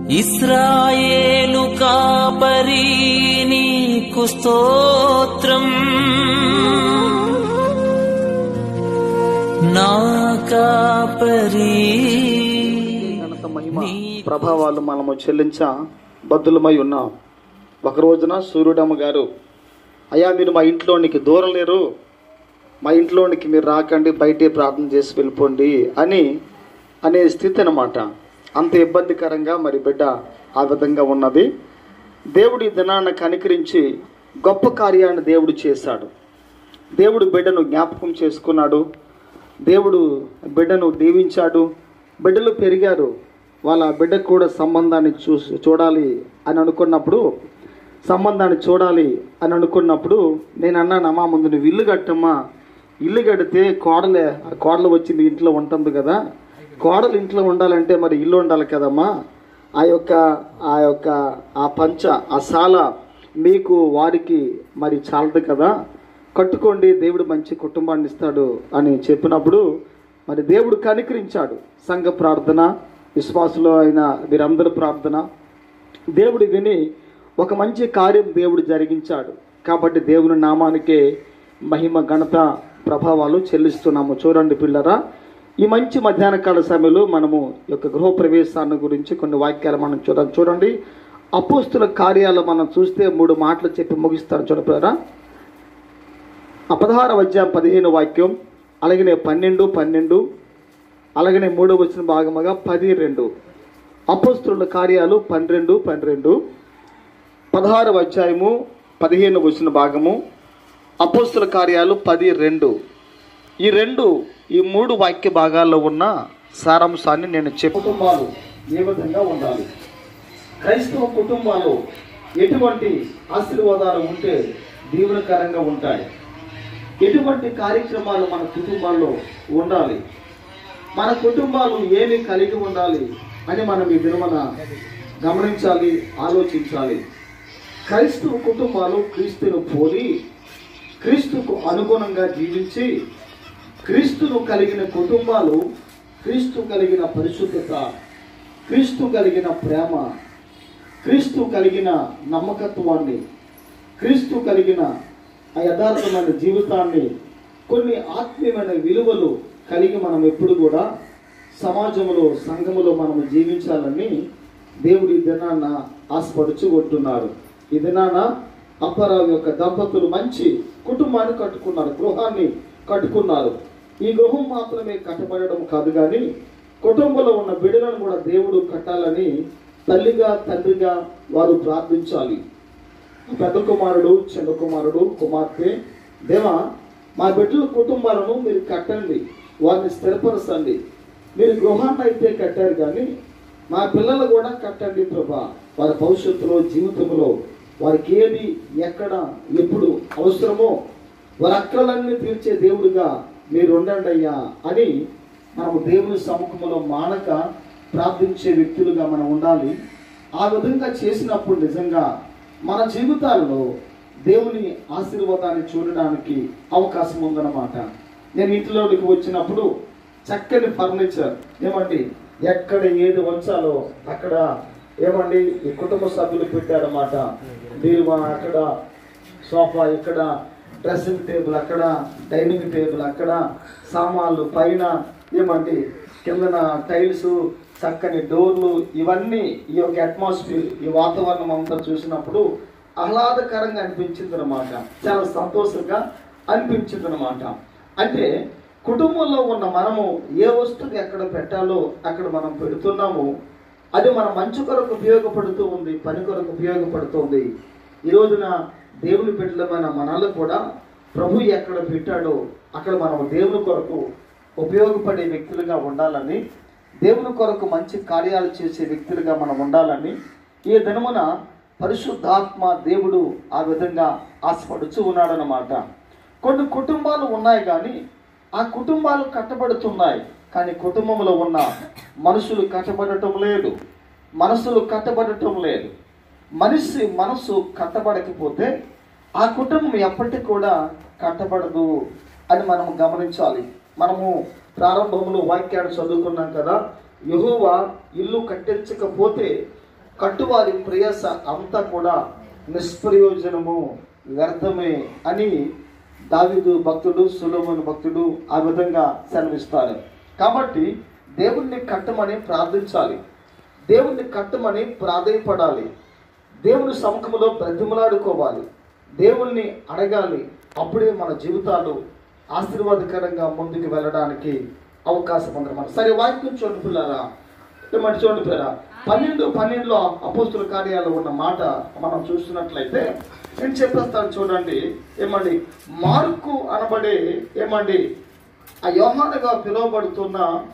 ఇస్రాయేలు కాపరి నీకు స్తోత్రం నా కాపరి ఘనత మహిమ ప్రభావాలు మనము చెల్లించ బద్దులమై ఉన్నాం ఒక రోజున సూర్యుడమ్మ గారు అయ్యా మీరు మా ఇంట్లోనికి దూరం లేరు మా ఇంట్లోనికి మీరు రాకండి బయటే ప్రార్థన చేసి వెళ్ళిపోండి అని అనే స్థితి అనమాట అంత ఇబ్బందికరంగా మరి బిడ్డ ఆ విధంగా ఉన్నది దేవుడి దినాన్ని కనికరించి గొప్ప కార్యాన్ని దేవుడు చేశాడు దేవుడు బిడ్డను జ్ఞాపకం చేసుకున్నాడు దేవుడు బిడ్డను దీవించాడు బిడ్డలు పెరిగారు వాళ్ళ బిడ్డకు కూడా సంబంధాన్ని చూ చూడాలి అని అనుకున్నప్పుడు సంబంధాన్ని చూడాలి అని అనుకున్నప్పుడు నేను అన్నానమ్మా ముందు నువ్వు ఇల్లు కట్టమ్మా ఇల్లు కడితే కోడలే ఆ కోడలు వచ్చి మీ ఇంట్లో ఉంటుంది కదా కోడలు ఇంట్లో ఉండాలంటే మరి ఇల్లు ఉండాలి కదమ్మా ఆ యొక్క ఆ యొక్క ఆ పంచ ఆ సాల మీకు వారికి మరి చాలదు కదా కట్టుకోండి దేవుడు మంచి కుటుంబాన్ని ఇస్తాడు అని చెప్పినప్పుడు మరి దేవుడు కనికరించాడు సంఘ ప్రార్థన విశ్వాసులో అయిన వీరందరూ ప్రార్థన దేవుడు విని ఒక మంచి కార్యం దేవుడు జరిగించాడు కాబట్టి దేవుని నామానికే మహిమ ఘనత ప్రభావాలు చెల్లిస్తున్నాము చూడండి పిల్లరా ఈ మంచి మధ్యాహ్న కాల సమయంలో మనము ఈ యొక్క గృహప్రవేశాన్ని గురించి కొన్ని వాక్యాలు మనం చూడాలి చూడండి అపోస్తుల కార్యాలు మనం చూస్తే మూడు మాటలు చెప్పి ముగిస్తాను చూడండి పిల్లరా ఆ పదహార అధ్యాయం పదిహేను వాక్యం అలాగనే పన్నెండు పన్నెండు అలాగనే మూడో వచ్చిన భాగముగా పది రెండు అపోస్తుల కార్యాలు పన్నెండు పన్నెండు పదహారు అధ్యాయము పదిహేను వచ్చిన భాగము అపోస్తుల కార్యాలు పది రెండు ఈ రెండు ఈ మూడు వాక్య భాగాల్లో ఉన్న సారాంశాన్ని నేను చెప్పు కుటుంబాలు ఏ విధంగా ఉండాలి క్రైస్తవ కుటుంబాలు ఎటువంటి ఆశీర్వాదాలు ఉంటే దీవెనకరంగా ఉంటాయి ఎటువంటి కార్యక్రమాలు మన కుటుంబాల్లో ఉండాలి మన కుటుంబాలు ఏమి కలిగి ఉండాలి అని మనం ఈ దినమన గమనించాలి ఆలోచించాలి క్రైస్తవ కుటుంబాలు క్రీస్తును పోలి క్రీస్తుకు అనుగుణంగా జీవించి క్రీస్తును కలిగిన కుటుంబాలు క్రీస్తు కలిగిన పరిశుద్ధత క్రీస్తు కలిగిన ప్రేమ క్రీస్తు కలిగిన నమ్మకత్వాన్ని క్రీస్తు కలిగిన ఆ యథార్థమైన జీవితాన్ని కొన్ని ఆత్మీయమైన విలువలు కలిగి మనం ఎప్పుడు కూడా సమాజంలో సంఘములో మనం జీవించాలని దేవుడి దినాన్న ఆశపడుచు ఉంటున్నారు ఈ దినాన అప్పారావు యొక్క దంపతులు మంచి కుటుంబాన్ని కట్టుకున్నారు గృహాన్ని కట్టుకున్నారు ఈ గృహం మాత్రమే కట్టబడడం కాదు కానీ కుటుంబంలో ఉన్న బిడ్డలను కూడా దేవుడు కట్టాలని తల్లిగా తండ్రిగా వారు ప్రార్థించాలి పెద్ద కుమారుడు చిన్న కుమారుడు కుమార్తె దేవా మా బిడ్డల కుటుంబాలను మీరు కట్టండి వారిని స్థిరపరచండి మీరు గృహాన్ని అయితే కట్టారు కానీ మా పిల్లలు కూడా కట్టండి ప్రభా వారి భవిష్యత్తులో జీవితంలో వారికి ఏది ఎక్కడ ఎప్పుడు అవసరమో వారి అక్కలన్నీ తీర్చే దేవుడిగా మీరు ఉండండి అయ్యా అని మనము దేవుని సముఖంలో మానక ప్రార్థించే వ్యక్తులుగా మనం ఉండాలి ఆ విధంగా చేసినప్పుడు నిజంగా మన జీవితాల్లో దేవుని ఆశీర్వాదాన్ని చూడడానికి అవకాశం ఉందన్నమాట నేను ఇంట్లోకి వచ్చినప్పుడు చక్కని ఫర్నిచర్ ఏమండి ఎక్కడ ఏది వంచాలో అక్కడ ఏమండి ఈ కుటుంబ సభ్యులు పెట్టారన్నమాట బీరువా అక్కడ సోఫా ఇక్కడ డ్రెస్సింగ్ టేబుల్ అక్కడ డైనింగ్ టేబుల్ అక్కడ సామాన్లు పైన ఏమండి కిందన టైల్స్ చక్కని డోర్లు ఇవన్నీ ఈ యొక్క అట్మాస్ఫియర్ ఈ వాతావరణం అంతా చూసినప్పుడు ఆహ్లాదకరంగా అనిపించింది అనమాట చాలా సంతోషంగా అనిపించింది అనమాట అంటే కుటుంబంలో ఉన్న మనము ఏ వస్తువు ఎక్కడ పెట్టాలో అక్కడ మనం పెడుతున్నాము అది మన మంచు కొరకు ఉపయోగపడుతూ ఉంది పని కొరకు ఉపయోగపడుతుంది ఈ రోజున దేవుని బిడ్డలమైన మనల్ని కూడా ప్రభు ఎక్కడ పెట్టాడో అక్కడ మనం దేవుని కొరకు ఉపయోగపడే వ్యక్తులుగా ఉండాలని దేవుని కొరకు మంచి కార్యాలు చేసే వ్యక్తులుగా మనం ఉండాలని ఈ దినమున పరిశుద్ధాత్మ దేవుడు ఆ విధంగా ఆశపడుచు ఉన్నాడనమాట కొన్ని కుటుంబాలు ఉన్నాయి కానీ ఆ కుటుంబాలు కట్టబడుతున్నాయి కానీ కుటుంబంలో ఉన్న మనుషులు కట్టబడటం లేదు మనసులు కట్టబడటం లేదు మనిషి మనసు కట్టబడకపోతే ఆ కుటుంబం ఎప్పటికీ కూడా కట్టబడదు అని మనం గమనించాలి మనము ప్రారంభంలో వాక్యాన్ని చదువుకున్నాం కదా యెహోవా ఇల్లు కట్టించకపోతే కట్టువారి ప్రయాస అంతా కూడా నిష్ప్రయోజనము వ్యర్థమే అని దావిదు భక్తుడు సులోమన్ భక్తుడు ఆ విధంగా సెలవిస్తారు కాబట్టి దేవుణ్ణి కట్టమని ప్రార్థించాలి దేవుణ్ణి కట్టమని ప్రాధేయపడాలి దేవుని సముఖంలో బ్రతిమలాడుకోవాలి దేవుణ్ణి అడగాలి అప్పుడే మన జీవితాలు ఆశీర్వాదకరంగా ముందుకు వెళ్ళడానికి అవకాశం ఉందన్నమాట సరే వాక్యం చూడండి పిల్లారా ఏమంటే చూడండి పిల్లరా పన్నెండు పన్నెండులో అపోస్తుల కార్యాలు ఉన్న మాట మనం చూస్తున్నట్లయితే నేను చెప్పేస్తాను చూడండి ఏమండి మార్కు అనబడే ఏమండి ఆ యోహానుగా పిలువబడుతున్న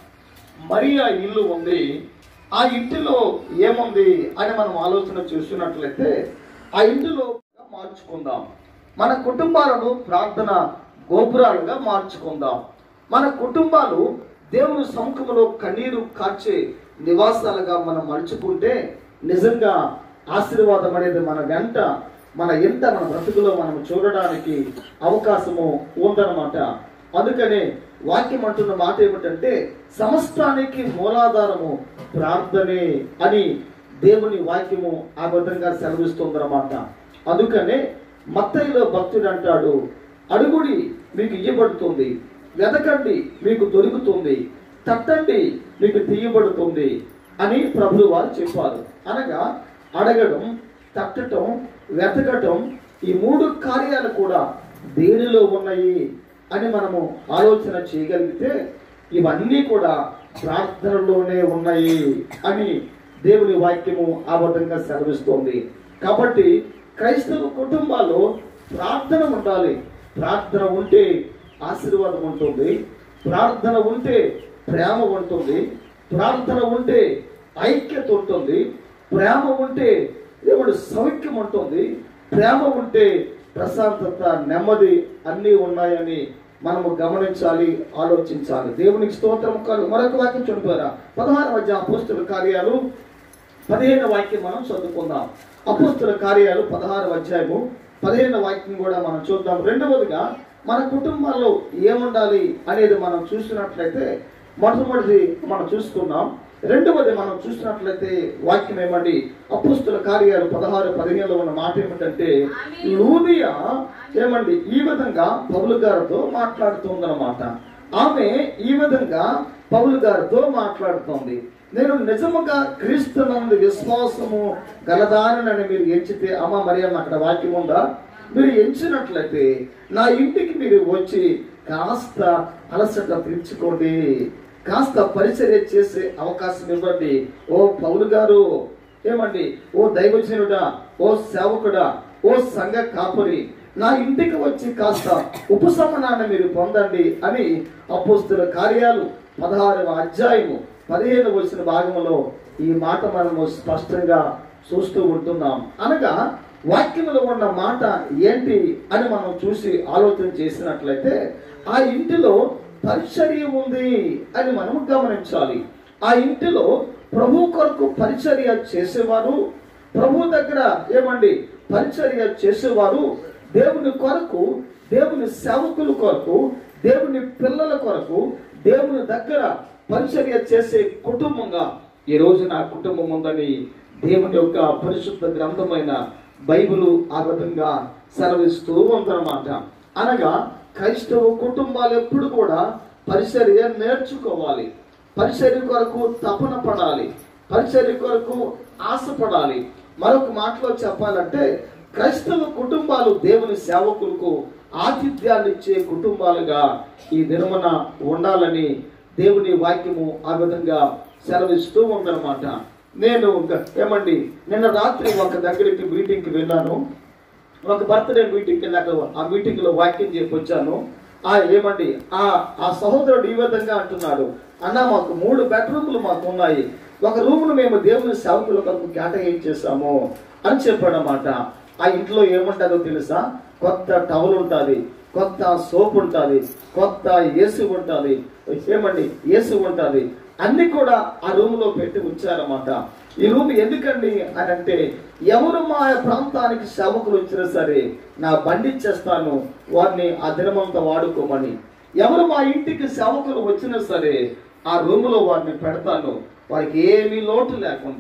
మరియా ఇల్లు ఉంది ఆ ఇంటిలో ఏముంది అని మనం ఆలోచన చూస్తున్నట్లయితే ఆ ఇంటిలో మార్చుకుందాం మన కుటుంబాలను ప్రార్థన గోపురాలుగా మార్చుకుందాం మన కుటుంబాలు దేవుని సముఖంలో కన్నీరు కార్చే నివాసాలుగా మనం మలుచుకుంటే నిజంగా ఆశీర్వాదం అనేది మన వెంట మన ఎంత మన బ్రతుకులో మనం చూడడానికి అవకాశము ఉందన్నమాట అందుకనే వాక్యం అంటున్న మాట ఏమిటంటే సమస్తానికి మూలాధారము ప్రార్థనే అని దేవుని వాక్యము ఆ విధంగా సెలవిస్తుందన్నమాట అందుకనే మత్తయిలో భక్తుడు అంటాడు అడుగుడి మీకు ఇయ్యబడుతుంది వెతకండి మీకు దొరుకుతుంది తట్టండి మీకు తీయబడుతుంది అని ప్రభులు వారు చెప్పారు అనగా అడగడం తట్టటం వెతకటం ఈ మూడు కార్యాలు కూడా దేనిలో ఉన్నాయి అని మనము ఆలోచన చేయగలిగితే ఇవన్నీ కూడా ప్రార్థనలోనే ఉన్నాయి అని దేవుని వాక్యము ఆ విధంగా సెలవిస్తోంది కాబట్టి క్రైస్తవ కుటుంబాల్లో ప్రార్థన ఉండాలి ప్రార్థన ఉంటే ఆశీర్వాదం ఉంటుంది ప్రార్థన ఉంటే ప్రేమ ఉంటుంది ప్రార్థన ఉంటే ఐక్యత ఉంటుంది ప్రేమ ఉంటే దేవుడు సౌఖ్యం ఉంటుంది ప్రేమ ఉంటే ప్రశాంతత నెమ్మది అన్నీ ఉన్నాయని మనము గమనించాలి ఆలోచించాలి దేవునికి స్తోత్రం కాదు మరొక వాక్యం చూడిపోయారా పదహారు మధ్య అపోస్తుల కార్యాలు పదిహేను వాక్యం మనం చదువుకుందాం అపోస్తుల కార్యాలు పదహారు అధ్యాయము పదిహేను వాక్యం కూడా మనం చూద్దాం రెండవదిగా మన కుటుంబాల్లో ఏముండాలి అనేది మనం చూసినట్లయితే మొట్టమొదటిది మనం చూసుకున్నాం రెండవది మనం చూసినట్లయితే వాక్యం ఏమండి అపుస్తుల కార్యాలు పదహారు పదిహేనులో ఉన్న మాట ఏమిటంటే లూదియా ఏమండి ఈ విధంగా పౌలు గారితో మాట్లాడుతుందన్నమాట ఆమె ఈ విధంగా పౌలు గారితో మాట్లాడుతోంది నేను నిజముగా క్రీస్తునందు విశ్వాసము గలదానని మీరు ఎంచితే అమ్మ మరియమ్మ అక్కడ వాక్యం ఉందా మీరు ఎంచినట్లయితే నా ఇంటికి మీరు వచ్చి కాస్త అలసట తీర్చుకోండి కాస్త పరిచర్య చేసే అవకాశం ఇవ్వండి ఓ పౌలు గారు ఏమండి ఓ దైవజనుడా ఓ సేవకుడా ఓ సంఘ కాపురి నా ఇంటికి వచ్చి కాస్త ఉపశమనాన్ని మీరు పొందండి అని అపోస్తుల కార్యాలు పదహారవ అధ్యాయము పదిహేను వచ్చిన భాగంలో ఈ మాట మనము స్పష్టంగా చూస్తూ ఉంటున్నాం అనగా వాక్యంలో ఉన్న మాట ఏంటి అని మనం చూసి ఆలోచన చేసినట్లయితే ఆ ఇంటిలో పరిచర్య ఉంది అని మనం గమనించాలి ఆ ఇంటిలో ప్రభు కొరకు పరిచర్య చేసేవారు ప్రభు దగ్గర ఏమండి పరిచర్య చేసేవారు దేవుని కొరకు దేవుని సేవకుల కొరకు దేవుని పిల్లల కొరకు దేవుని దగ్గర పరిచర్య చేసే కుటుంబంగా ఈ రోజు నా కుటుంబం ఉందని దేవుని యొక్క పరిశుద్ధ గ్రంథమైన బైబిల్ ఆ విధంగా సెలవిస్తూ ఉందన్నమాట అనగా క్రైస్తవ కుటుంబాలు ఎప్పుడు కూడా పరిచర్య నేర్చుకోవాలి పరిచర్య కొరకు తపన పడాలి పరిచర్య కొరకు ఆశపడాలి మరొక మాటలో చెప్పాలంటే క్రైస్తవ కుటుంబాలు దేవుని సేవకులకు ఆతిథ్యాన్ని ఇచ్చే కుటుంబాలుగా ఈ దినమున ఉండాలని దేవుని వాక్యము ఆ విధంగా సెలవిస్తూ ఉందన్నమాట నేను ఒక- ఏమండి నిన్న రాత్రి ఒక దగ్గరికి మీటింగ్కి వెళ్ళాను ఒక బర్త్డే మీటింగ్కి వెళ్ళాక ఆ మీటింగ్ లో వాక్యం చెప్పి వచ్చాను ఆ ఏమండి ఆ ఆ సహోదరుడు ఈ విధంగా అంటున్నాడు అన్న మాకు మూడు బెడ్రూమ్లు మాకు ఉన్నాయి ఒక రూమ్ ను మేము దేవుని సేవకుల కొరకు కేటాయించేసాము అని చెప్పాడనమాట ఆ ఇంట్లో ఏముంటుందో తెలుసా కొత్త టవల్ ఉంటుంది కొత్త సోప్ ఉంటుంది కొత్త ఏసు ఉంటుంది ఏమండి ఏసు ఉంటుంది అన్ని కూడా ఆ రూమ్ లో పెట్టి ఉంచారన్నమాట ఈ రూమ్ ఎందుకండి అని అంటే ఎవరు మా ప్రాంతానికి సేవకులు వచ్చినా సరే నా బండి ఇచ్చేస్తాను వారిని ఆ దినమంతా వాడుకోమని ఎవరు మా ఇంటికి సేవకులు వచ్చినా సరే ఆ రూమ్ లో వారిని పెడతాను వారికి ఏమీ లోటు లేకుండా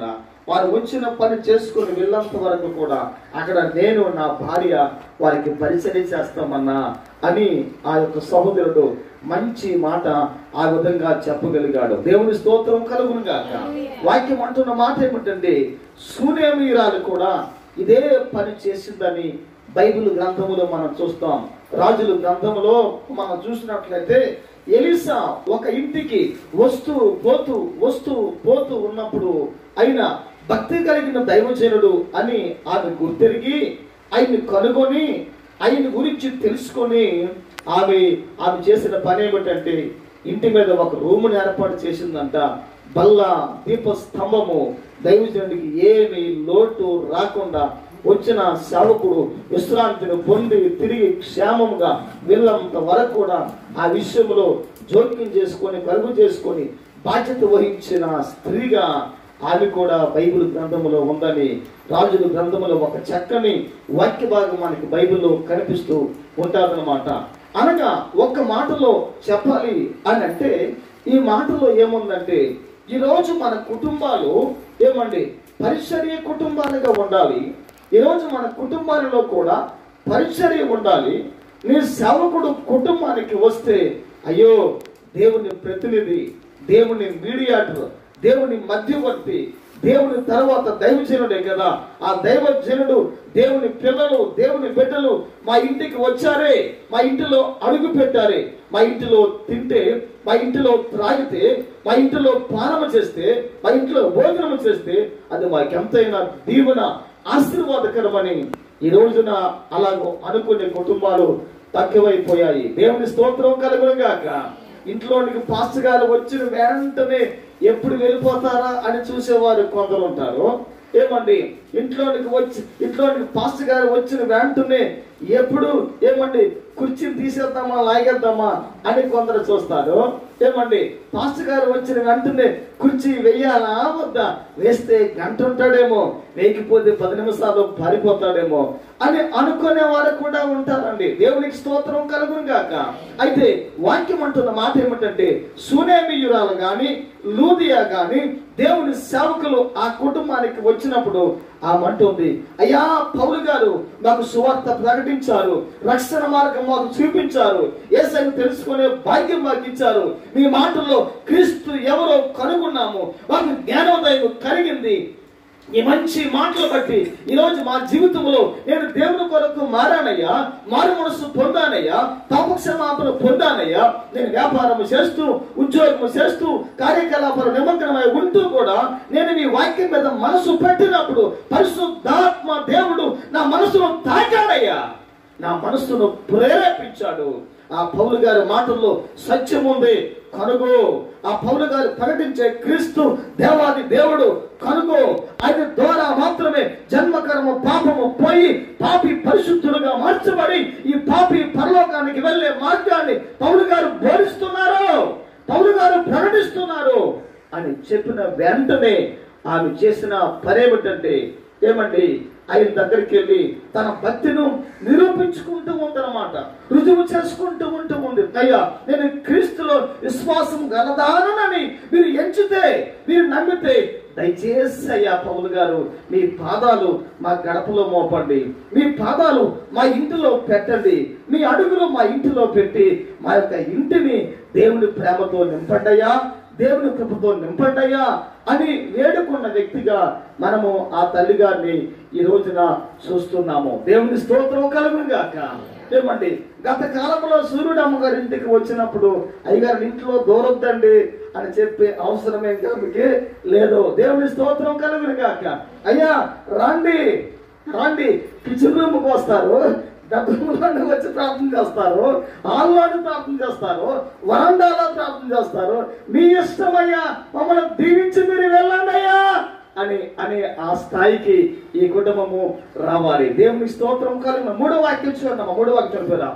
వారు వచ్చిన పని చేసుకుని వెళ్ళేంత వరకు కూడా అక్కడ నేను నా భార్య వారికి పరిచయం చేస్తామన్నా అని ఆ యొక్క సహోదరుడు మంచి మాట ఆ విధంగా చెప్పగలిగాడు దేవుని స్తోత్రం కలుగును గాక వాక్యం అంటున్న మాట ఏమిటంటే సూనేమీరాలు కూడా ఇదే పని చేసిందని బైబిల్ గ్రంథములో మనం చూస్తాం రాజుల గ్రంథములో మనం చూసినట్లయితే ఎలిసా ఒక ఇంటికి వస్తూ పోతూ వస్తూ పోతూ ఉన్నప్పుడు ఆయన భక్తి కలిగిన దైవజనుడు అని ఆమె గుర్తిరిగి ఆయన్ని కనుగొని ఆయన గురించి తెలుసుకొని ఆమె ఆమె చేసిన పని ఏమిటంటే ఇంటి మీద ఒక రూమును ఏర్పాటు చేసిందంట బల్ల దీప స్తంభము దైవజనుడికి ఏమి లోటు రాకుండా వచ్చిన సేవకుడు విశ్రాంతిని పొంది తిరిగి క్షేమముగా వెళ్ళంత వరకు కూడా ఆ విషయంలో జోక్యం చేసుకొని కలుగు చేసుకొని బాధ్యత వహించిన స్త్రీగా ఆమె కూడా బైబిల్ గ్రంథములో ఉందని రాజుల గ్రంథములో ఒక చక్కని వాక్య భాగం మనకి బైబిల్లో కనిపిస్తూ ఉంటాదన్నమాట అనగా ఒక్క మాటలో చెప్పాలి అని అంటే ఈ మాటలో ఏముందంటే ఈరోజు మన కుటుంబాలు ఏమండి పరిచర్య కుటుంబాలుగా ఉండాలి ఈరోజు మన కుటుంబాలలో కూడా పరిచర్య ఉండాలి నీ సేవకుడు కుటుంబానికి వస్తే అయ్యో దేవుని ప్రతినిధి దేవుని మీడియాటర్ దేవుని మధ్యవర్తి దేవుని తర్వాత దైవజనుడే కదా ఆ దైవజనుడు దేవుని పిల్లలు దేవుని బిడ్డలు మా ఇంటికి వచ్చారే మా ఇంటిలో అడుగు పెట్టారే మా ఇంటిలో తింటే మా ఇంటిలో త్రాగితే మా ఇంటిలో పానము చేస్తే మా ఇంట్లో భోజనం చేస్తే అది మాకెంతైనా దీవెన ఆశీర్వాదకరమని ఈ రోజున అలాగో అనుకునే కుటుంబాలు తక్కువైపోయాయి దేవుని స్తోత్రం కలుగునుగాక ఇంట్లోనికి పాస్టర్ గారు వచ్చిన వెంటనే ఎప్పుడు వెళ్ళిపోతారా అని చూసేవారు కొందరు ఉంటారు ఏమండి ఇంట్లోనికి వచ్చి ఇంట్లోనికి పాస్టర్ గారు వచ్చిన వెంటనే ఎప్పుడు ఏమండి కుర్చీని తీసేద్దామా లాగేద్దామా అని కొందరు చూస్తారు ఏమండి పాస్టర్ గారు వచ్చిన వెంటనే కుర్చీ వెయ్యాలా వద్దా వేస్తే గంట ఉంటాడేమో వేయకపోతే పది నిమిషాలు పారిపోతాడేమో అని అనుకునే వారు కూడా ఉంటారండి దేవునికి స్తోత్రం కలుగును గాక అయితే వాక్యం అంటున్న మాట ఏమిటంటే సునేమియురాలు గాని లూదియా గాని దేవుని సేవకులు ఆ కుటుంబానికి వచ్చినప్పుడు ఆమంటుంది అయ్యా పౌలు గారు మాకు సువార్త ప్రకటించారు రక్షణ మార్గం మాకు చూపించారు ఏసైని తెలుసుకునే భాగ్యం మాకు ఇచ్చారు మీ మాటల్లో క్రీస్తు ఎవరో కనుగొన్నాము మాకు జ్ఞానోదయం కలిగింది ఈ మంచి మాటలు బట్టి ఈరోజు మా జీవితంలో నేను దేవుని కొరకు మారానయ్యా మారు మనసు పొందానయ్యా పాపక్షమాపణ పొందానయ్యా నేను వ్యాపారం చేస్తూ ఉద్యోగం చేస్తూ కార్యకలాపాలు నిమగ్నమై ఉంటూ కూడా నేను మీ వాక్యం మీద మనసు పెట్టినప్పుడు పరిశుద్ధాత్మ దేవుడు నా మనసును తాకాడయ్యా నా మనసును ప్రేరేపించాడు ఆ పౌలు గారి మాటల్లో సత్యం ఉంది కనుగో ఆ పౌలు గారు ప్రకటించే క్రీస్తు దేవాది దేవుడు కనుగో ఆయన ద్వారా మాత్రమే జన్మకర్మ పాపము పోయి పాపి పరిశుద్ధుడుగా మార్చబడి ఈ పాపి పరలోకానికి వెళ్ళే మార్గాన్ని పౌలు గారు బోధిస్తున్నారు పౌలు గారు ప్రకటిస్తున్నారు అని చెప్పిన వెంటనే ఆమె చేసిన పనేమిటంటే ఏమండి ఆయన దగ్గరికి వెళ్ళి తన భక్తిను నిరూపించుకుంటూ ఉందన్నమాట రుజువు చేసుకుంటూ ఉంటూ ఉంది అయ్యా నేను క్రీస్తులో విశ్వాసం గలదానని మీరు ఎంచితే మీరు నమ్మితే దయచేసి అయ్యా పౌలు గారు మీ పాదాలు మా గడపలో మోపండి మీ పాదాలు మా ఇంటిలో పెట్టండి మీ అడుగులు మా ఇంటిలో పెట్టి మా యొక్క ఇంటిని దేవుని ప్రేమతో నింపండయ్యా దేవుని కృపతో నింపండయ్యా అని వేడుకున్న వ్యక్తిగా మనము ఆ తల్లి గారిని ఈ రోజున చూస్తున్నాము దేవుని స్తోత్రం కలుగుగాక ఏమండి గత కాలంలో సూర్యుడమ్మ గారి ఇంటికి వచ్చినప్పుడు అయ్యగారి ఇంట్లో దూరొద్దండి అని చెప్పే అవసరమే కాబట్టి లేదు దేవుని స్తోత్రం కలుగుగాక అయ్యా రండి రండి కిచెన్ రూమ్కి వస్తారు డబ్బులోనే వచ్చి ప్రార్థన చేస్తారు హాల్లోనే ప్రార్థన చేస్తారు వరండాలో ప్రార్థన చేస్తారు మీ ఇష్టమయ్యా మమ్మల్ని దీవించి మీరు వెళ్ళండి అయ్యా అని అనే ఆ స్థాయికి ఈ కుటుంబము రావాలి దేవుని స్తోత్రం కలిగిన మూడో వాక్యం చూడమ్మా మూడో వాక్యం చూడరా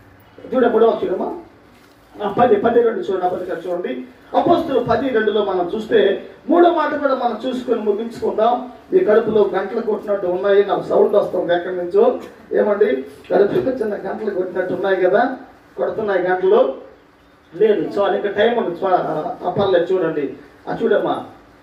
చూడ మూడో వాక్యం చూడమ్మా ఆ, పది పది రెండు చూడండి అప్పటి గారు చూడండి అపోస్తులు పది రెండులో మనం చూస్తే మూడో మాట కూడా మనం చూసుకొని ముగించుకుందాం ఈ కడుపులో గంటలు కొట్టినట్టు ఉన్నాయి నాకు సౌండ్ వస్తుంది ఎక్కడి నుంచో ఏమండి కడుపులో చిన్న గంటలు కొట్టినట్టు ఉన్నాయి కదా కొడుతున్నాయి గంటలు లేదు చాలు ఇంకా టైం ఉంది చూ- ఆ, పర్లేదు చూడండి ఆ చూడమ్మా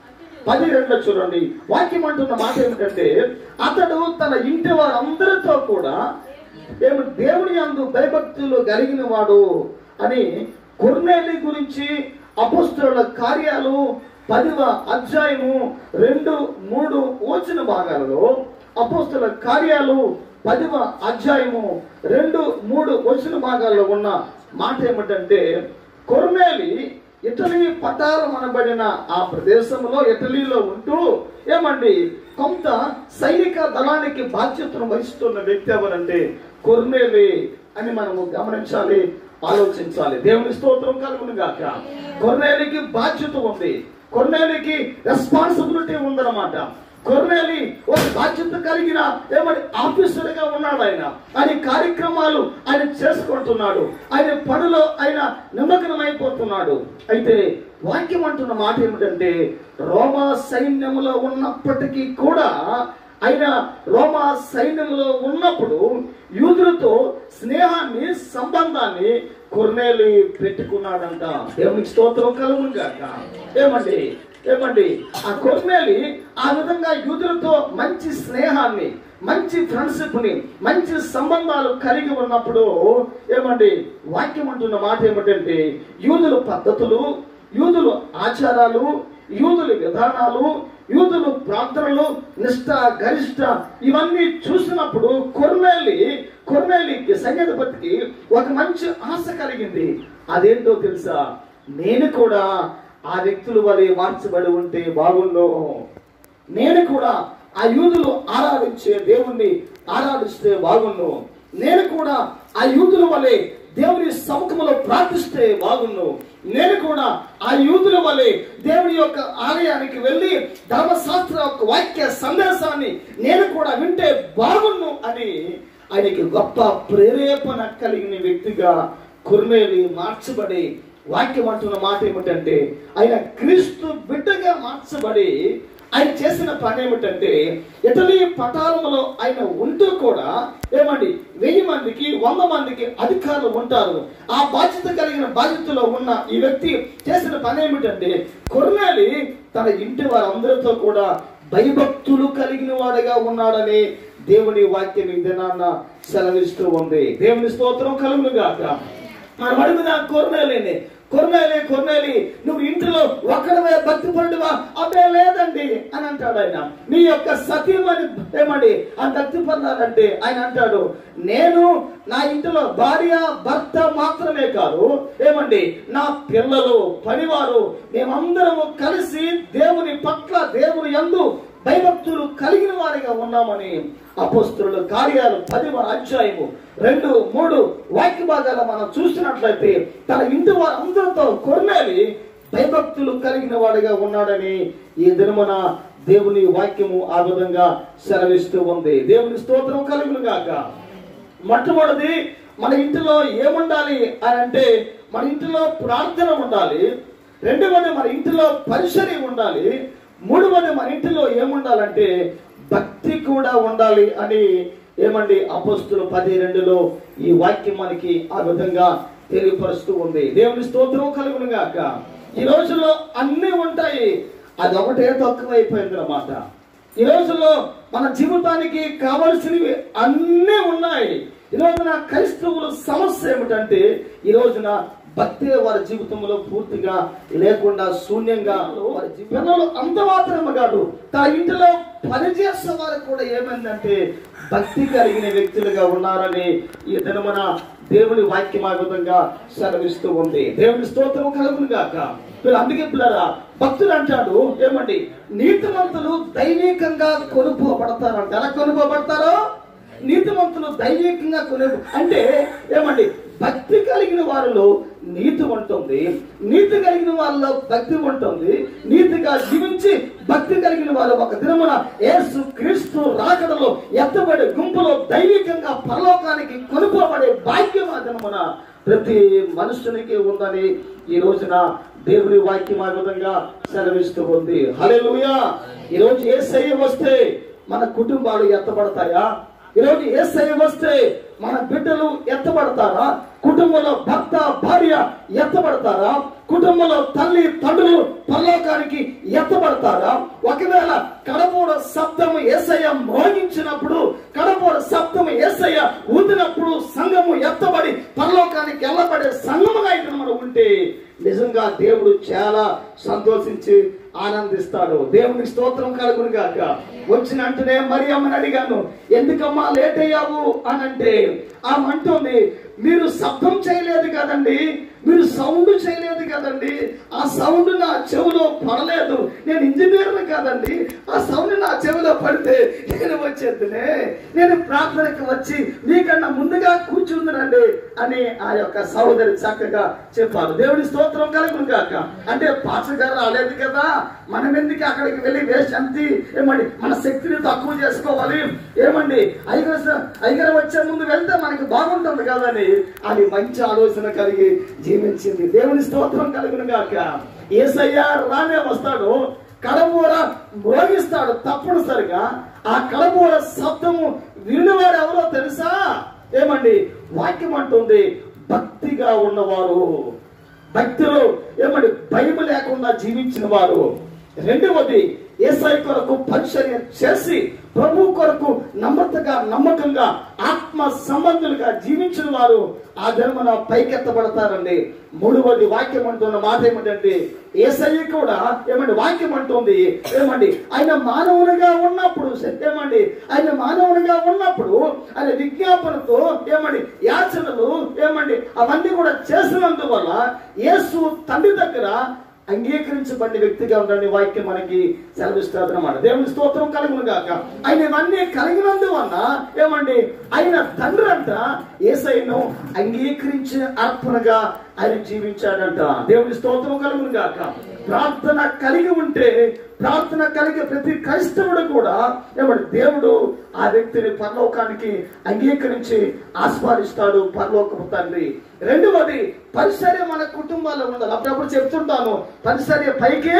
పది రెండులో చూడండి వాక్యం అంటున్న మాట ఏమిటంటే అతడు తన ఇంటి వారందరితో కూడా ఏమి దేవుని అందు భయభక్తులు కలిగిన వాడు అని కొర్నేలి గురించి అపోస్తుల కార్యాలు పదివ అధ్యాయము రెండు మూడు వచ్చిన భాగాలలో అపోస్తుల కార్యాలు పదివ అధ్యాయము రెండు మూడు వచ్చిన భాగాల్లో ఉన్న మాట ఏమిటంటే కొర్నేలి ఇటలీ పటారం అనబడిన ఆ ప్రదేశంలో ఇటలీలో ఉంటూ ఏమండి కొంత సైనిక దళానికి బాధ్యతను వహిస్తున్న వ్యక్తి ఎవరంటే కొర్నేలి అని మనము గమనించాలి ఆలోచించాలి దేవుని స్తోత్రం కలుగును గాక కొర్నేలికి బాధ్యత ఉంది కొర్నేలికి రెస్పాన్సిబిలిటీ ఉందన్నమాట కొర్నేలి ఒక బాధ్యత కలిగిన ఏమని ఆఫీసర్గా ఉన్నాడు ఆయన ఆయన కార్యక్రమాలు ఆయన చేసుకుంటున్నాడు ఆయన పనిలో ఆయన నిమగ్నమైపోతున్నాడు అయితే వాక్యం అంటున్న మాట ఏమిటంటే రోమా సైన్యములో ఉన్నప్పటికీ కూడా ఆయన రోమా సైన్యంలో ఉన్నప్పుడు యూదులతో స్నేహాన్ని సంబంధాన్ని కొర్నేలి పెట్టుకున్నాడంట దేవునికి స్తోత్రం కలుగుగాక ఏమండి ఏమండి ఆ కొర్నేలి ఆ విధంగా యూదులతో మంచి స్నేహాన్ని మంచి ఫ్రెండ్షిప్ ని మంచి సంబంధాలు కలిగి ఉన్నప్పుడు ఏమండి వాక్యం అంటున్న మాట ఏమిటంటే యూదుల పద్ధతులు యూదులు ఆచారాలు యూదుల విధానాలు యూదులు ప్రార్థనలు నిష్ఠ గరిష్ట ఇవన్నీ చూసినప్పుడు కొర్నేలి కొర్నేలికి సంగీతపతికి ఒక మంచి ఆశ కలిగింది అదేంటో తెలుసా నేను కూడా ఆ వ్యక్తుల వలె మార్చబడి ఉంటే బాగుండు నేను కూడా ఆ యూదులు ఆరాధించే దేవుణ్ణి ఆరాధిస్తే బాగుండు నేను కూడా ఆ యూదుల వలె దేవుని సముఖంలో ప్రార్థిస్తే బాగుండు నేను కూడా ఆ యూదుల వలె దేవుని యొక్క ఆలయానికి వెళ్ళి ధర్మశాస్త్ర యొక్క వాక్య సందేశాన్ని నేను కూడా వింటే బాగుండు అని ఆయనకి గొప్ప ప్రేరేపణ కలిగిన వ్యక్తిగా కుర్మేలి మార్చబడి వాక్యం అంటున్న మాట ఏమిటంటే ఆయన క్రీస్తు బిడ్డగా మార్చబడి ఆయన చేసిన పని ఏమిటంటే ఇటలీ పటాలంలో ఆయన ఉంటూ కూడా ఏమండి వెయ్యి మందికి వంద మందికి అధికారులు ఉంటారు ఆ బాధ్యత కలిగిన బాధ్యతలో ఉన్న ఈ వ్యక్తి చేసిన పని ఏమిటంటే కొర్నేలి తన ఇంటి వారందరితో కూడా భయభక్తులు కలిగిన వాడుగా ఉన్నాడని దేవుని వాక్యం ఈ దినాన్న సెలవిస్తూ ఉంది దేవుని స్తోత్రం కలుగును గాక మనం అడుగుదాం కొర్నేలిని కొర్నేలి కొర్నేలి నువ్వు ఇంటిలో ఒక్కడమే భక్తి పడువా అబ్బే లేదండి అని అంటాడు ఆయన నీ యొక్క సత్యమని ఏమండి ఆ భక్తి పడినారంటే ఆయన అంటాడు నేను నా ఇంటిలో భార్య భర్త మాత్రమే కాదు ఏమండి నా పిల్లలు పనివారు మేమందరము కలిసి దేవుని పట్ల దేవుని యందు భయభక్తులు కలిగిన వారిగా ఉన్నామని అపోస్తుల కార్యాలు పదివ అధ్యాయము రెండు మూడు వాక్య భాగాలు మనం చూసినట్లయితే తన ఇంటి వారందరితో కొర్నేలి భయభక్తులు కలిగిన వాడిగా ఉన్నాడని ఈ దినమున దేవుని వాక్యము ఆ విధంగా సెలవిస్తూ ఉంది దేవుని స్తోత్రం కలుగును గాక మొట్టమొదటిది మన ఇంటిలో ఏముండాలి అని అంటే మన ఇంటిలో ప్రార్థన ఉండాలి రెండవది మన ఇంటిలో పరిసరి ఉండాలి మూడవది మన ఇంటిలో ఏముండాలంటే భక్తి కూడా ఉండాలి అని ఏమండి అపోస్తులు పది రెండులో ఈ వాక్యం మనకి ఆ విధంగా తెలియపరుస్తూ ఉంది దేవుని స్తోత్రం కలుగును గాక ఈ రోజుల్లో అన్నీ ఉంటాయి అది ఒకటే తక్కువైపోయింది అన్నమాట ఈ రోజుల్లో మన జీవితానికి కావలసినవి అన్నీ ఉన్నాయి ఈ రోజున క్రైస్తవుల సమస్య ఏమిటంటే ఈ రోజున భక్తి వారి జీవితంలో పూర్తిగా లేకుండా శూన్యంగా వారి జీ- పిల్లలు అంత మాత్రమే కాదు తన ఇంటిలో పనిచేసే వారు కూడా ఏమైందంటే భక్తి కలిగిన వ్యక్తులుగా ఉన్నారని ఈ దినమున దేవుని వాక్యం ఆ విధంగా సెలవిస్తూ ఉంది దేవుని స్తోత్రం కలుగును గాక వీళ్ళు అందుకే పిల్లరా భక్తులు అంటాడు ఏమండి నీతిమంతులు దైవికంగా కొనుక్కోబడతారంట ఎలా కొనుక్కోబడతారో నీతిమంతులు దైవికంగా కొను అంటే ఏమండి భక్తి కలిగిన వారిలో నీతి ఉంటుంది నీతి కలిగిన వాళ్ళలో భక్తి ఉంటుంది నీతిగా జీవించి భక్తి కలిగిన వాళ్ళు ఒక దినమున యేసు క్రీస్తు రాకడలో ఎత్తబడే గుంపులో దైవికంగా పరలోకానికి కొనుక్కోబడే భాగ్యం ఆ దినమున ప్రతి మనుషునికి ఉందని ఈ రోజున దేవుని వాక్యం ఆ విధంగా సెలవిస్తూ ఉంది హల్లెలూయా ఈ రోజు ఏ వస్తే మన కుటుంబాలు ఎత్తబడతాయా ఈరోజు ఏసై వస్తే మన బిడ్డలు ఎత్తబడతారా కుటుంబంలో భర్త భార్య ఎత్తబడతారా కుటుంబంలో తల్లి తండ్రులు పరలోకానికి ఎత్తబడతారా ఒకవేళ కడపూడ శబ్దం ఏసయ్య మోగించినప్పుడు కడపూడ శబ్దం ఏసయ్య ఊదినప్పుడు సంఘము ఎత్తబడి పరలోకానికి వెళ్ళబడే సంఘముగా ఇక్కడ మనం ఉంటే నిజంగా దేవుడు చాలా సంతోషించి ఆనందిస్తాడు దేవుని స్తోత్రం కలుగును గాక వచ్చిన వెంటనే మరి అమ్మని అడిగాను ఎందుకమ్మా లేట్ అయ్యావు అని అంటే ఆమె అంటుంది మీరు శబ్దం చేయలేదు కదండి మీరు సౌండ్ చేయలేదు కదండి ఆ సౌండ్ నా చెవిలో పడలేదు నేను ఇంజనీర్ని కాదండి ఆ సౌండ్ నా చెవిలో పడితే నేను వచ్చేద్దునే నేను ప్రార్థనకు వచ్చి మీకన్నా ముందుగా కూర్చుందనండి అని ఆ యొక్క సహోదరి చక్కగా చెప్పారు దేవుని స్తోత్రం కలుగును కాక అంటే పాస్టర్ గారు రాలేదు కదా మనం ఎందుకు అక్కడికి వెళ్ళి వేస్ట్ అంతి ఏమండి మన శక్తిని తక్కువ చేసుకోవాలి ఏమండి ఐగర ఐగర వచ్చే ముందు వెళ్తే మనకి బాగుంటుంది కదని అని మంచి ఆలోచన కలిగి జీవించింది దేవుని స్తోత్రం కలుగును గాక ఏసయ్య రానే వస్తాడు కడబూర మోగిస్తాడు తప్పనిసరిగా ఆ కడబూర శబ్దము వినువాడు ఎవరో తెలుసా ఏమండి వాక్యం అంటుంది భక్తిగా ఉన్నవారు భక్తులు ఏమండి భయం లేకుండా జీవించిన వారు రెండవది ఏసై కొరకు పరిచర్య చేసి ప్రభు కొరకు నమ్మతగా నమ్మకంగా ఆత్మ సంబంధులుగా జీవించిన వారు ఆ ధర్మన పైకెత్తబడతారండి మూడవది వాక్యం అంటున్న మాట ఏమిటంటే ఏసై కూడా ఏమండి వాక్యం అంటుంది ఏమండి ఆయన మానవునిగా ఉన్నప్పుడు ఏమండి ఆయన మానవునిగా ఉన్నప్పుడు ఆయన విజ్ఞాపనతో ఏమండి యాచనలు ఏమండి అవన్నీ కూడా చేసినందువల్ల యేసు తండ్రి దగ్గర అంగీకరించబడిన వ్యక్తిగా ఉండండి వాక్యం మనకి సెలవిస్తుంది అన్నమాట దేవుని స్తోత్రం కలుగును గాక ఆయన ఇవన్నీ కలిగినందువల్ల ఏమండి ఆయన తండ్రి అంట ఏసైను అంగీకరించిన అర్పణగా ఆయన జీవించాడంట దేవుని స్తోత్రం కలుగును గాక ప్రార్థన కలిగి ఉంటే ప్రార్థన కలిగే ప్రతి క్రైస్తవుడు కూడా ఏమంటే దేవుడు ఆ వ్యక్తిని పరలోకానికి అంగీకరించి ఆస్వాదిస్తాడు పరలోకపు తండ్రి రెండవది పరిసర్య మన కుటుంబాల్లో ఉండాలి అప్పుడప్పుడు చెప్తుంటాను పరిసర్య పైకి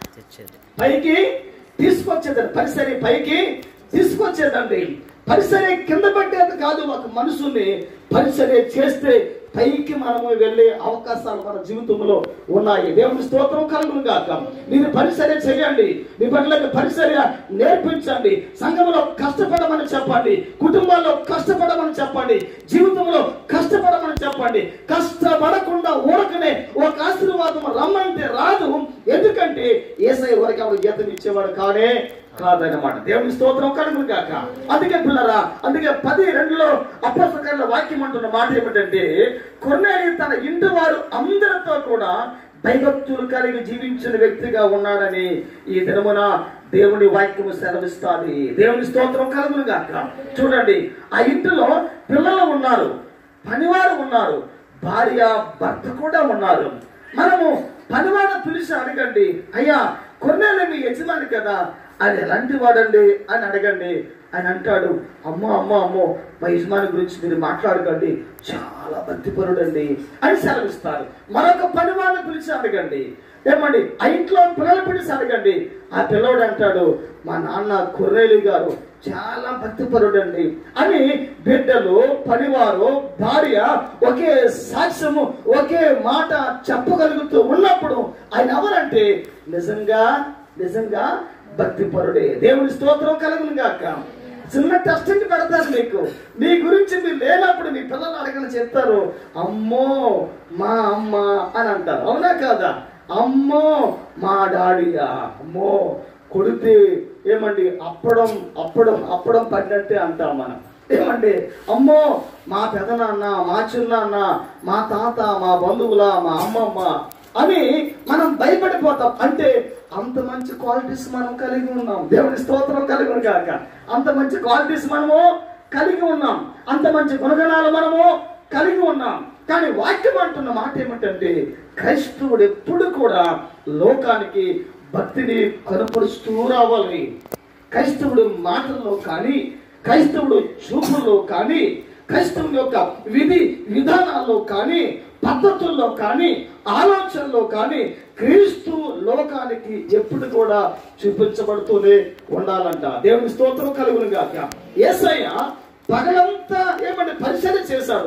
పైకి తీసుకొచ్చేదండి పరిసరి పైకి తీసుకొచ్చేదండి పరిసరే కింద పట్టేది కాదు ఒక మనుషుల్ని పరిసరే చేస్తే పైకి మనము వెళ్ళే అవకాశాలు మన జీవితంలో ఉన్నాయి దేవుని స్తోత్రం కలుగును గాక మీరు పరిసరే చేయండి మీ బిడ్డలకు పరిసర నేర్పించండి సంఘంలో కష్టపడమని చెప్పండి కుటుంబాల్లో కష్టపడమని చెప్పండి జీవితంలో కష్టపడమని చెప్పండి కష్టపడకుండా ఊరకనే ఒక ఆశీర్వాదం రమ్మంటే రాదు ఎందుకంటే ఏసై వరకు ఆవిడ జీతం ఇచ్చేవాడు కానే కాదన్నమాట దేవుని స్తోత్రం కలుగును గాక అందుకే పిల్లరా అందుకే పది రెండులో అప్పసకాల వాక్యం అంటున్న మాట ఏమిటంటే కొన్నేళ్ళు తన ఇంటి వారు అందరితో కూడా భయభక్తులు కలిగి జీవించిన వ్యక్తిగా ఉన్నాడని ఈ దినమున దేవుని వాక్యము సెలవిస్తాది దేవుని స్తోత్రం కలుగును గాక చూడండి ఆ ఇంటిలో పిల్లలు ఉన్నారు పనివారు ఉన్నారు భార్య భర్త కూడా ఉన్నారు మనము పనివాడ పిలిచి అడగండి అయ్యా కొన్నేళ్ళు మీ యజమాని కదా ఆయన ఎలాంటి వాడండి అని అడగండి ఆయన అంటాడు అమ్మో అమ్మో అమ్మో మా యజమాని గురించి మీరు మాట్లాడకండి చాలా భక్తిపరుడండి అని సెలవిస్తారు మరొక పనివాడిని పిలిచి అడగండి ఏమండి ఆ ఇంట్లో పిల్లలు పిలిచి అడగండి ఆ పిల్లోడు అంటాడు మా నాన్న కొర్రేలి గారు చాలా భక్తిపరుడండి అని బిడ్డలు పనివారు భార్య ఒకే సాక్ష్యము ఒకే మాట చెప్పగలుగుతూ ఉన్నప్పుడు ఆయన ఎవరంటే నిజంగా నిజంగా భక్తిపరుడే దేవుని స్తోత్రం కలుగును గాక చిన్న టెస్టింగ్ పెడతారు మీకు మీ గురించి మీరు లేనప్పుడు మీ పిల్లలు అడగని చెప్తారు అమ్మో మా అమ్మ అని అంటారు అవునా కాదా అమ్మో మా డాడీయా అమ్మో కొడితే ఏమండి అప్పడం అప్పడం అప్పడం పడినట్టే అంటాం మనం ఏమండి అమ్మో మా పెదనాన్న మా చిన్నాన్న మా తాత మా బంధువుల మా అమ్మమ్మ అని మనం భయపడిపోతాం అంటే అంత మంచి క్వాలిటీస్ మనం కలిగి ఉన్నాం దేవుని స్తోత్రం కలిగి కాక అంత మంచి క్వాలిటీస్ మనము కలిగి ఉన్నాం అంత మంచి గుణగణాలు మనము కలిగి ఉన్నాం కానీ వాక్యం అంటున్న మాట ఏమిటంటే క్రైస్తవుడు ఎప్పుడు కూడా లోకానికి భక్తిని కనపరుస్తూ రావాలి క్రైస్తవుడు మాటల్లో కానీ క్రైస్తవుడు చూపుల్లో కానీ క్రైస్తవుని యొక్క విధి విధానాల్లో కానీ పద్ధతుల్లో కానీ ఆలోచనలో కానీ క్రీస్తు లోకానికి ఎప్పుడు కూడా చూపించబడుతూనే ఉండాలంట దేవుని స్తోత్రం కలుగును గాక ఏసయ్య పగలంతా ఏమంటే పరిచయం చేశాడు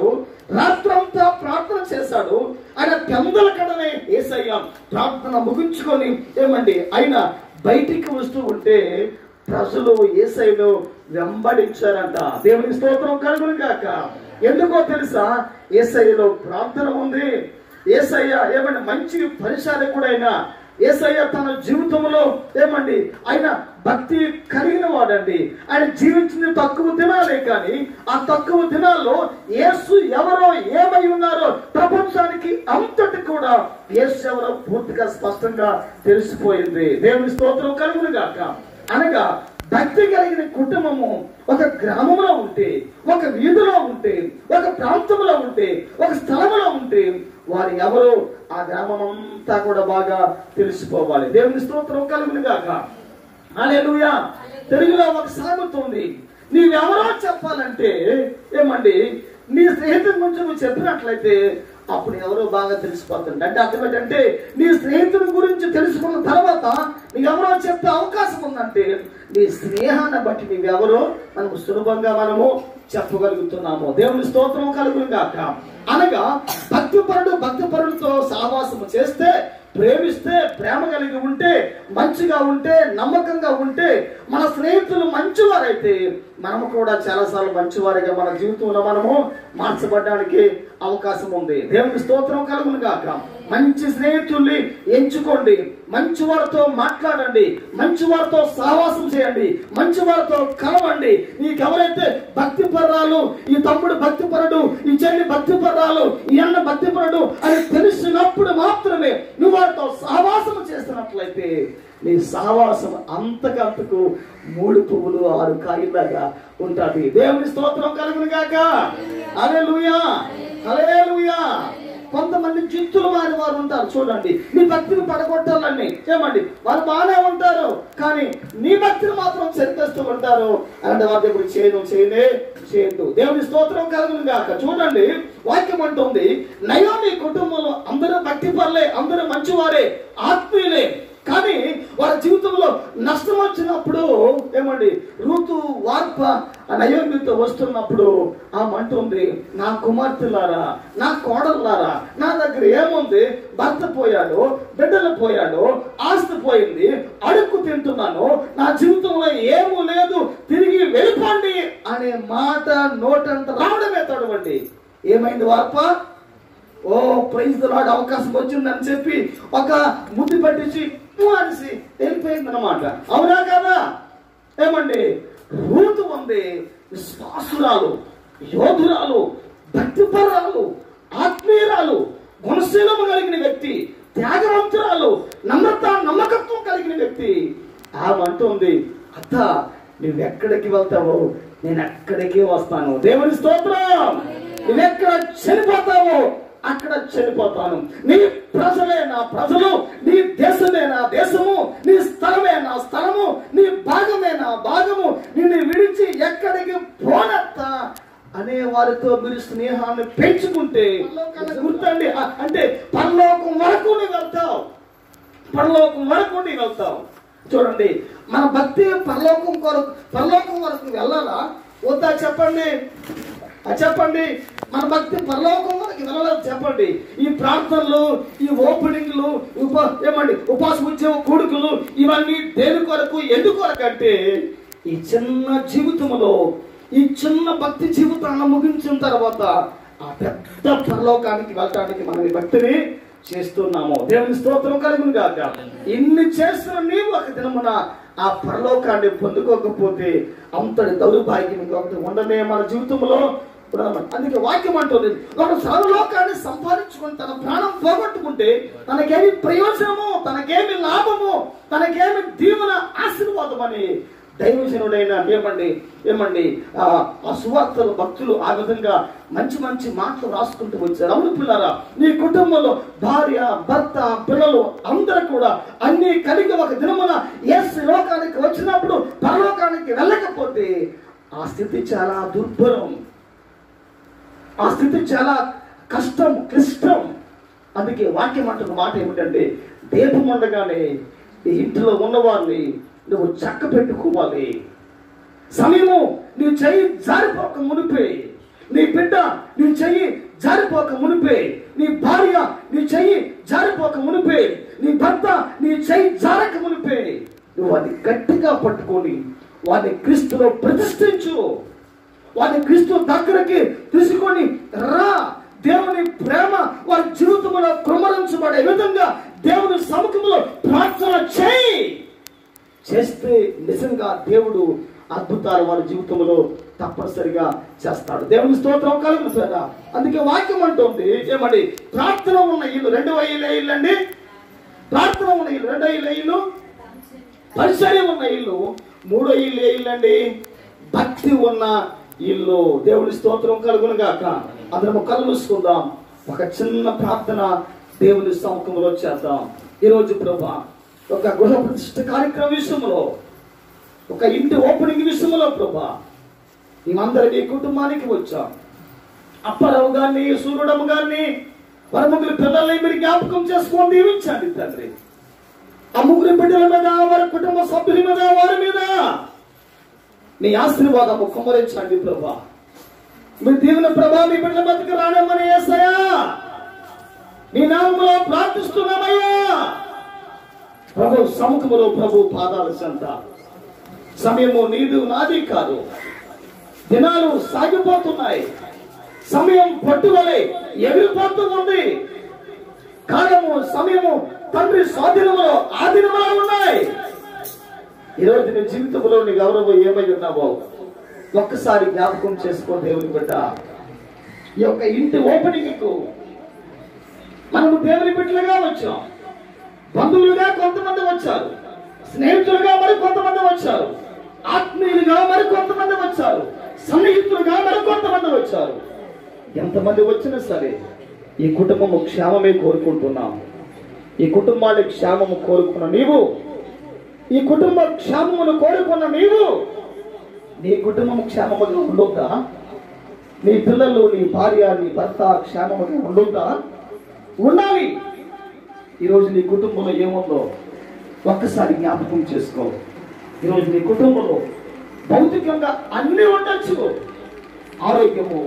రాత్రంతా ప్రార్థన చేశాడు ఆయన పెందల కడనే ఏసయ్య ప్రార్థన ముగించుకొని ఏమండి ఆయన బయటికి వస్తూ ఉంటే ప్రజలు ఏసైను వెంబడించారంట దేవుని స్తోత్రం కలుగును గాక ఎందుకో తెలుసా ఏసయ్యలో ప్రార్థన ఉంది ఏసయ్య ఏమంటే మంచి పరిచారకుడైన ఏసయ్య తన జీవితంలో ఏమండి ఆయన భక్తి కలిగిన వాడండి ఆయన జీవించింది తక్కువ దినాలే కానీ ఆ తక్కువ దినాల్లో యేసు ఎవరో ఏమై ఉన్నారో ప్రపంచానికి అంతటి కూడా యేసు ఎవరో పూర్తిగా స్పష్టంగా తెలిసిపోయింది దేవుని స్తోత్రం కలుగును గాక అనగా భక్తి కలిగిన కుటుంబము ఒక గ్రామంలో ఉంటే ఒక వీధిలో ఉంటే ఒక ప్రాంతంలో ఉంటే ఒక స్థలంలో ఉంటే వారు ఎవరు ఆ గ్రామం అంతా కూడా బాగా తెలిసిపోవాలి దేవుని స్తోత్రం కలుగును గాక హల్లెలూయా తెలుగులో ఒక సామెత ఉంది నీవెవరో చెప్పాలంటే ఏమండి నీ స్నేహితుల గురించి నువ్వు చెప్పినట్లయితే అప్పుడు ఎవరో బాగా తెలిసిపోతుంది అంటే అర్థం ఏంటంటే నీ స్నేహితుడి గురించి తెలుసుకున్న తర్వాత నీకెవరో చెప్పే అవకాశం ఉందంటే నీ స్నేహాన్ని బట్టి నీవెవరో మనము సులభంగా మనము చెప్పగలుగుతున్నాము దేవుని స్తోత్రం కలుగును గాక అనగా భక్తిపరుడు భక్తిపరుడితో సహవాసము చేస్తే ప్రేమిస్తే ప్రేమ కలిగి ఉంటే మంచిగా ఉంటే నమ్మకంగా ఉంటే మన స్నేహితులు మంచివారైతే మనము కూడా చాలాసార్లు మంచివారిగా మన జీవితంలో మనము మార్చబడడానికి అవకాశం ఉంది దేవుని స్తోత్రం కలుగును గాక మంచి స్నేహితుల్ని ఎంచుకోండి మంచి వారితో మాట్లాడండి మంచి వారితో సహవాసం చేయండి మంచి వారితో కలవండి నీకెవరైతే భక్తి పర్రాలు ఈ తమ్ముడు భక్తి పరుడు ఈ చెల్లి భక్తి పర్రాలు ఈ అన్న భక్తి పరుడు అని తెలిసినప్పుడు మాత్రమే నువ్వు వారితో సహవాసం చేస్తున్నట్లయితే నీ సహవాసం అంతకంతకు మూడు పువ్వులు ఆరు కాయలాగా ఉంటుంది దేవుని స్తోత్రం కలుగును గాక అలెలుయా అలెలుయా కొంతమంది జిత్తులు వారి వారు ఉంటారు చూడండి నీ భక్తిని పడగొట్టాలని ఏమండి వారు బాగానే ఉంటారు కానీ నీ భక్తిని మాత్రం చెరిపేస్తూ ఉంటారు అంటే వారి దగ్గర చేయను చేయనే చేయదు దేవుని స్తోత్రం కలుగును గాక చూడండి వాక్యం అంటుంది నయోమి కుటుంబంలో అందరూ భక్తి పర్లే అందరూ మంచివారే ఆత్మీయులే కానీ వారి జీవితంలో నష్టం వచ్చినప్పుడు ఏమండి ఋతు వార్ప ఆ నయోమితో వస్తున్నప్పుడు ఆ అంటుంది నా కుమార్తెలారా నా కోడళ్ళారా నా దగ్గర ఏముంది భర్త పోయాడు బిడ్డలు పోయాడు ఆస్తి పోయింది అడుక్కు తింటున్నాను నా జీవితంలో ఏమూ లేదు తిరిగి వెళ్ళిపోండి అనే మాట నోటంత రావడమే తడవండి ఏమైంది వార్ప ఓ ప్రైజ్ లాడ్ అవకాశం వచ్చిందని చెప్పి ఒక ముద్దు పట్టించి "ఊ" అనేసి వెళ్ళిపోయింది అనమాట అవునా కదా ఏమండి రూతు ఉంది విశ్వాసురాలు యోధురాలు భక్తిపరాలు ఆత్మీయురాలు గుణశీలము కలిగిన వ్యక్తి త్యాగవంతురాలు నమ్రత నమ్మకత్వం కలిగిన వ్యక్తి ఆమె అంటుంది అత్త నువ్వెక్కడికి వెళ్తావో నేను ఎక్కడికి వస్తాను దేవుని స్తోత్రం నువ్వెక్కడ చనిపోతావో అక్కడ చనిపోతాను నీ ప్రజలే నా ప్రజలు నీ దేశమే నా దేశము నీ స్థలమే నా స్థలము నీ భాగమే నా భాగము నిన్ను విడిచి ఎక్కడికి పోనత్త అనే వారితో మీరు స్నేహాన్ని పెంచుకుంటే గుర్తండి ఆ- అంటే పరలోకం వరకు నువ్వు వెళ్తావు పరలోకం వరకు నీవు వెళ్తావు చూడండి మన భక్తి పరలోకం కొరకు పరలోకం వరకు వెళ్ళాలా వద్దా చెప్పండి ఆ చెప్పండి మన భక్తి పరలోకం వరకు వెళ్ళలేదు చెప్పండి ఈ ప్రార్థనలు ఈ ఓపెనింగ్లు ఉప ఏమండి ఉపాస ఉద్యోగ కూడుకులు ఇవన్నీ దేని కొరకు ఎందుకు కొరకు అంటే ఈ చిన్న జీవితంలో ఈ చిన్న భక్తి జీవితాన్ని ముగించిన తర్వాత ఆ పెద్ద పరలోకానికి వెళ్ళటానికి మనం ఈ భక్తిని చేస్తున్నాము దేవుని స్తోత్రం కలుగును గాక ఇన్ని చేస్తున్న నీవు ఒక దినమున ఆ పరలోకాన్ని పొందుకోకపోతే అంతటి దౌర్భాగ్యం ఇంకొకటి ఉండనే మన జీవితంలో ఉండదన్నమాట. అందుకే వాక్యం అంటుంది ఒక సర్వలోకాన్ని సంపాదించుకొని తన ప్రాణం పోగొట్టుకుంటే తనకేమి ప్రయోజనము తనకేమి లాభము తనకేమి దీవెన ఆశీర్వాదం అని దైవజనుడైన ఏమండి ఏమండి ఆ ఆ సువార్తలు భక్తులు ఆ విధంగా మంచి మంచి మాటలు రాసుకుంటూ వచ్చారు అవును పిల్లరా నీ కుటుంబంలో భార్య భర్త పిల్లలు అందరూ కూడా అన్ని కలిగి ఒక దినమున ఎస్ లోకానికి వచ్చినప్పుడు పరలోకానికి వెళ్ళకపోతే ఆ స్థితి చాలా దుర్భరం ఆ స్థితి చాలా కష్టం క్లిష్టం అందుకే వాక్యం అంటున్న మాట ఏమిటంటే దీపం ఉండగానే ఈ ఇంటిలో ఉన్నవారిని నువ్వు చక్క పెట్టుకోవాలి సమయము నీ చెయ్యి జారిపోక మునిపే నీ బిడ్డ నీ చెయ్యి జారిపోక మునిపే నీ భార్య నీ చెయ్యి జారిపోక మునిపే నీ భర్త నీ చెయ్యి జారక మునిపే నువ్వు వాడిని గట్టిగా పట్టుకొని వాడిని క్రీస్తులో ప్రతిష్ఠించు వాడిని క్రీస్తు దగ్గరికి తీసుకొని రా దేవుని ప్రేమ వారి జీవితంలో కృమరించబడే విధంగా దేవుని సముఖంలో ప్రార్థన చేయి చేస్తే నిజంగా దేవుడు అద్భుతాలు వారి జీవితంలో తప్పనిసరిగా చేస్తాడు దేవుని స్తోత్రం కలుగు కదా అందుకే వాక్యం అంటుంది ఏమండి ప్రార్థన ఉన్న ఇల్లు రెండవ ఇల్లు ఇల్లు అండి ప్రార్థన ఉన్న ఇల్లు రెండో ఇల్లు ఇల్లు పరిచర్య ఉన్న ఇల్లు మూడో ఇల్లు ఏ ఇల్లు అండి భక్తి ఉన్న ఇల్లు దేవుని స్తోత్రం కలుగును గాక అందరం కళ్ళు మూసుకుందాం ఒక చిన్న ప్రార్థన దేవుని సముఖంలో చేద్దాం ఈరోజు ప్రభా ఒక గృహ ప్రతిష్ఠ కార్యక్రమం విషయంలో ఒక ఇంటి ఓపెనింగ్ విషయంలో ప్రభా మేమందరం ఈ కుటుంబానికి వచ్చాం అప్పారావు గారిని సూర్యుడమ్మ గారిని వారి ముగ్గురు పిల్లల్ని మీరు జ్ఞాపకం చేసుకొని దీవించండి తండ్రి ఆ ముగ్గురు బిడ్డల మీద వారి కుటుంబ సభ్యుల మీద వారి మీద నీ ఆశీర్వాదము కుమ్మరించండి ప్రభా మీ దీవెన ప్రభా మీ బిడ్డల బతికి రానమ్మని ఏసయ్యా నీ నామములో ప్రార్థిస్తున్నామయ్యా ప్రభు సముఖములో ప్రభు పాదాల చెంత సమయము నీదు నాది కాదు దినాలు సాగిపోతున్నాయి సమయం పట్టువలే ఎగిరిపోతూ ఉంది కాలము సమయము తండ్రి స్వాధీనములో ఆధీనములో ఉన్నాయి ఈరోజు నీ జీవితంలో నీ గౌరవం ఏమై ఉన్నావో ఒక్కసారి జ్ఞాపకం చేసుకో దేవుని బిడ్డ ఈ యొక్క ఇంటి ఓపెనింగ్ కు మనము దేవుని బిడ్డలుగా వచ్చాం బంధువులుగా కొంతమంది వచ్చారు స్నేహితులుగా మరి కొంతమంది వచ్చారు ఆత్మీయులుగా మరి కొంతమంది వచ్చారు సన్నిహితులుగా మరి కొంతమంది వచ్చారు ఎంతమంది వచ్చినా సరే ఈ కుటుంబము క్షేమమే కోరుకుంటున్నాం ఈ కుటుంబాన్ని క్షేమము కోరుకున్న నీవు ఈ కుటుంబ క్షేమమును కోరుకున్న నీవు నీ కుటుంబం క్షేమముగా ఉండొద్దా నీ పిల్లలు నీ భార్య నీ భర్త క్షేమముగా ఉండొద్దా ఉండాలి ఈరోజు నీ కుటుంబంలో ఏముందో ఒక్కసారి జ్ఞాపకం చేసుకో ఈరోజు నీ కుటుంబంలో భౌతికంగా అన్ని ఉండొచ్చు ఆరోగ్యము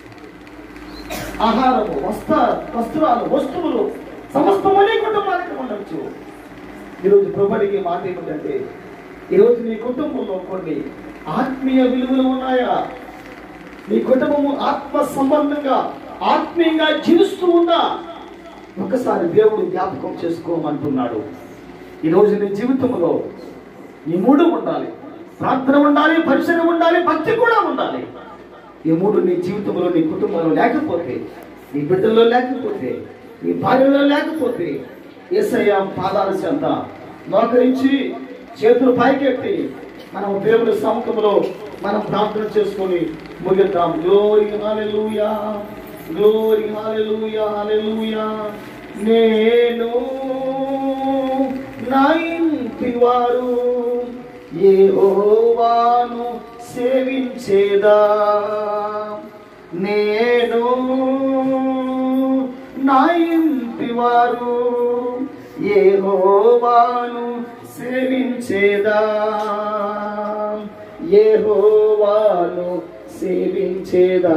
ఆహారము వస్త్ర వస్త్రాలు వస్తువులు సమస్తము నీ కుటుంబానికి ఉండొచ్చు ఈరోజు ప్రభుడికి మాట ఏమిటంటే ఈరోజు నీ కుటుంబంలో కొన్ని ఆత్మీయ విలువలు ఉన్నాయా నీ కుటుంబము ఆత్మ సంబంధంగా ఆత్మీయంగా జీవిస్తూ ఉందా ఒకసారి దేవుడు జ్ఞాపకం చేసుకోమంటున్నాడు ఈరోజు నీ జీవితంలో ఈ మూడు ఉండాలి ప్రార్థన ఉండాలి పరిచయం ఉండాలి భక్తి కూడా ఉండాలి ఈ మూడు నీ జీవితంలో నీ కుటుంబంలో లేకపోతే నీ బిడ్డల్లో లేకపోతే నీ భార్యలో లేకపోతే ఏసయ్య పాదాల చెంత మోకరించి చేతులు పైకెత్తి మనం దేవుని సముఖంలో మనం ప్రార్థన చేసుకొని ముగిద్దాం గ్లోరీ హల్లెలూయా గ్లోరీ హల్లెలూయా హల్లెలూయా నేను నా ఇంటి వారు యెహోవాను సేవించేదా నేను నా ఇంటి వారు యెహోవాను సేవించేదా యెహోవాను సేవించేదా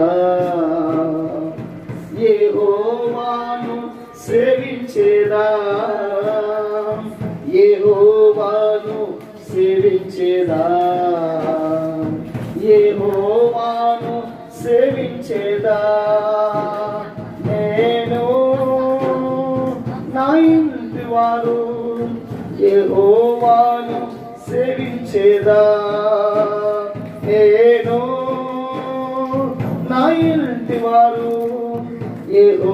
యెహోవాను సేవించేదా యెహోవాను సేవించేదా యెహోవాను సేవించేదా నేను నా ఇంటి వారు యెహోవాను సేవించేదా నేను నా ఇంటి వారు యెహోవాను